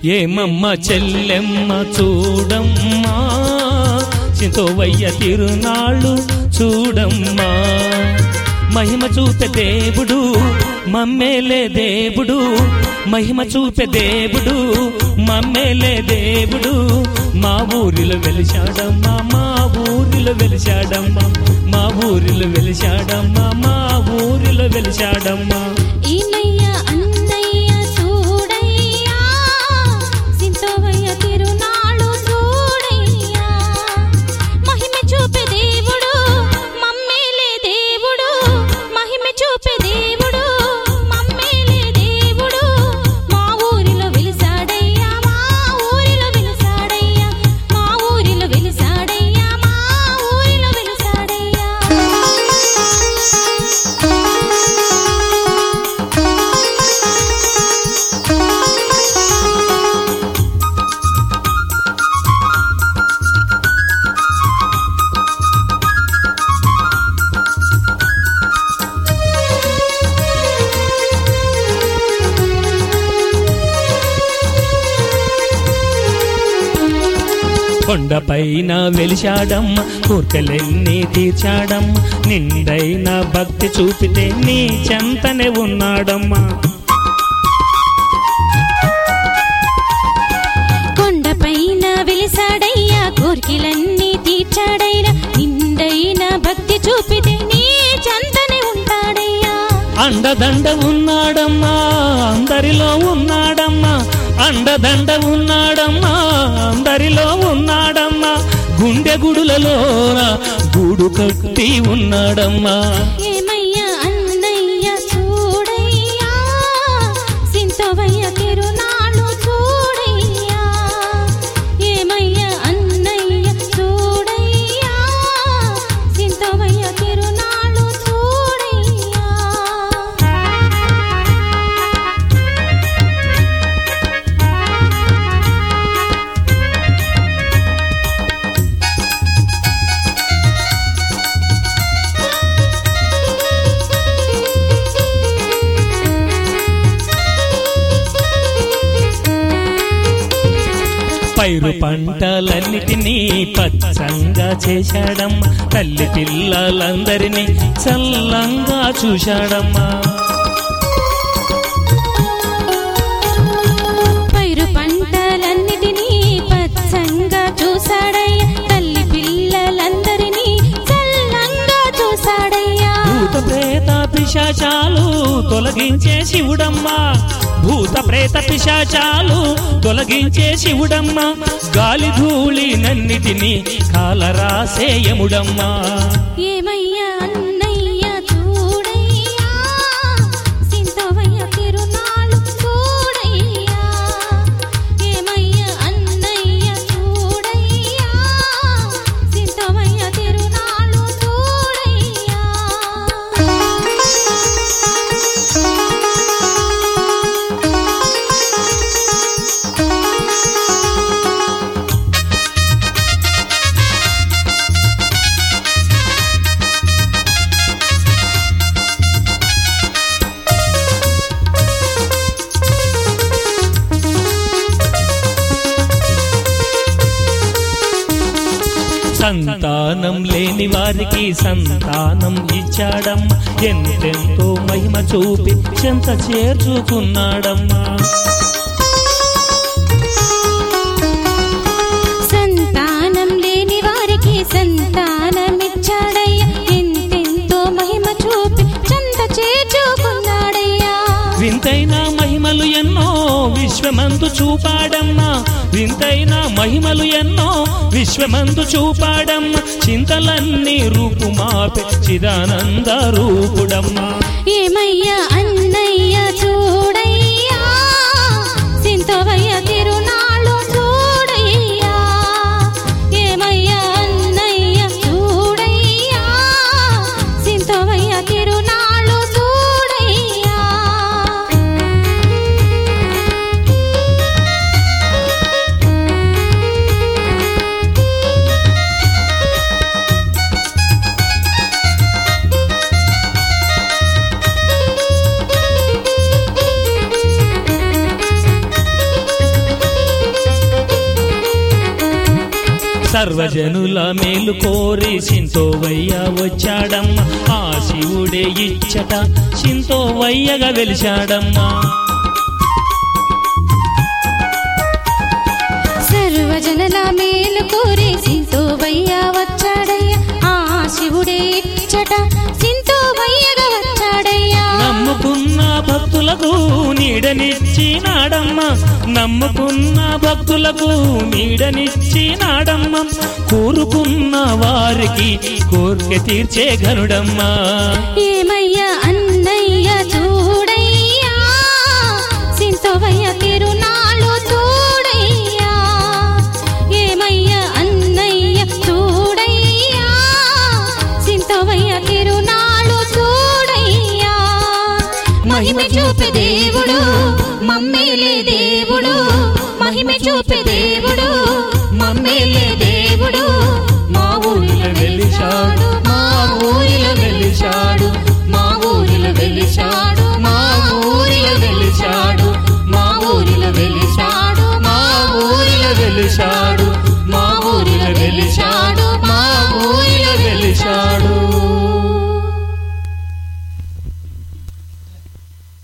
ఏమమ్మ చెల్లెమ్మ చూడమ్మా చింతోవయ్య తిరునాళ్ళు చూడమ్మా మహిమ చూపే దేవుడు మమ్మేలే దేవుడు మహిమ చూపే దేవుడు మమ్మేలే దేవుడు మా ఊరిలో వెలిశాడమ్మా మా ఊరిలో వెలిశాడమ్మా మా ఊరిలో వెలిశాడమ్మా మా ఊరిలో వెలిశాడమ్మా ఈనయ్య అన్నయ్య చూడయ్యా సింతోవయ్య తిరునాళ్ళు చూడయ్యా మహిమ చూపే దేవుడు మమ్మేలే దేవుడు మహిమ చూపే దేవుడు మమ్మేలే దేవుడు మా ఊరిలో వెలిసాడయ్యా మా ఊరిలో వెలిసాడయ్యా మా ఊరిలో వెలిసాడయ్యా మా ఊరిలో వెలిసాడయ్యా కొండపైన వెలిశాడమ్మ కోర్కెలెన్ని తీర్చాడమ్మ నిండైన భక్తి చూపితే నీ చెంతనే ఉన్నాడమ్మా కొండపైన వెలిసాడయ్యా కోరికలన్నీ తీర్చాడైనా నిండైన భక్తి చూపితే నీ చంతనే ఉంటాడయ్యా అండదండ ఉన్నాడమ్మా అందరిలో ఉన్నాడమ్మా అండదండ ఉన్నాడమ్మా అందరిలో ఉన్నాడమ్మా గుండె గుడులలోన గూడు కట్టి ఉన్నాడమ్మా ఏమయ్యా అన్నయ్య చూడయ్యా సింతవయ్య తిరునాళ్ళు చూడయ్యా ఏమయ్యా అన్నయ్య చూడయ్యా సింతవయ్య తిరునాళ్ళు చూడయ్యా పైరు పంటలన్నిటినీ పచ్చంగా చేశాడమ్మా తల్లి పిల్లలందరినీ చల్లంగా చూశాడమ్మా పైరు పంటలన్నిటినీ పచ్చంగా చూసాడయ్యా తల్లి పిల్లలందరినీ చల్లంగా చూసాడయ్యా భూత ప్రేత పిశాచాలు తొలగించే శివుడమ్మా భూత ప్రేత పిశాచాలు తొలగించే శివుడమ్మా గాలి ధూళి నన్నిటిని కాలరాసేయముడమ్మా ఏమయ్యా అన్నయ్య చూడయ్యా సింతవయ్య తిరునాళ్ళు చూడయ్యా ఏమయ్యా అన్నయ్య చూడయ్యా సింతవయ్య తిరునాళ్ళు చూడయ్యా సంతానం లేని వారికి సంతానం ఇచ్చాడమ్మా ఎంతెంతో మహిమ చూపి చెంత చేర్చుకున్నాడమ్మా సంతానం లేని వారికి సంతానమిచ్చాడయ్యా ఎంతెంతో మహిమ చూపి చంత చేర్చుకున్నాడయ్యా వింతైన మహిమలు ఎన్నో విశ్వమందు చూపాడమ్మా వింతైన మహిమలు ఎన్నో విశ్వమందు చూపాడమ్మా చింతలన్నీ రూపుమాపే చిదానంద రూపుడమ్మా ఏమయ్యా అన్నయ్య చూడయ్యా సింతవయ్య తిరునాళ్ళు చూడయ్యా ఏమయ్యా అన్నయ్య చూడయ్యా సింతవయ్య తిరునాళ్ళు చూడయ్యా సర్వజనుల మేలు కోరి సింతోవయ్య వచ్చాడమ్మ ఆ శివుడే ఇచ్చట సింతోవయ్యగా వెలిశాడమ్మా సర్వజనల మేలు కోరి సింతోవయ్య వచ్చాడయ్యా ఆ శివుడే ఇచ్చట సింతోవయ్యగా వచ్చాడయ్యా నమ్ముకున్న భక్తులకు నీడనిచ్చినాడమ్మ నమ్ముకున్న భక్తులకు నీడనిచ్చినాడమ్మ కోరుకున్న వారికి కోరిక తీర్చే ఘనుడమ్మా ఏమయ్యా అన్నయ్య చూడయ్యా సింతోవయ్య తిరునాళ్ళు చూడయ్యా ఏమయ్యా అన్నయ్య చూడయ్యా సింతోవయ్య తిరునాళ్ళు చూడయ్యా మహిమ చూపే దేవుడు మమ్మేలే దేవుడు మహిమ చూపే దేవుడు మమ్మేలే దేవుడు మా ఊరిలో వెలిశాడు మా ఊరిలో వెలిశాడు మా ఊరిలో వెలిశాడు మా ఊరిలో వెలిశాడు మా ఊరిలో వెలిశాడు మా ఊరిలో వెలిశాడు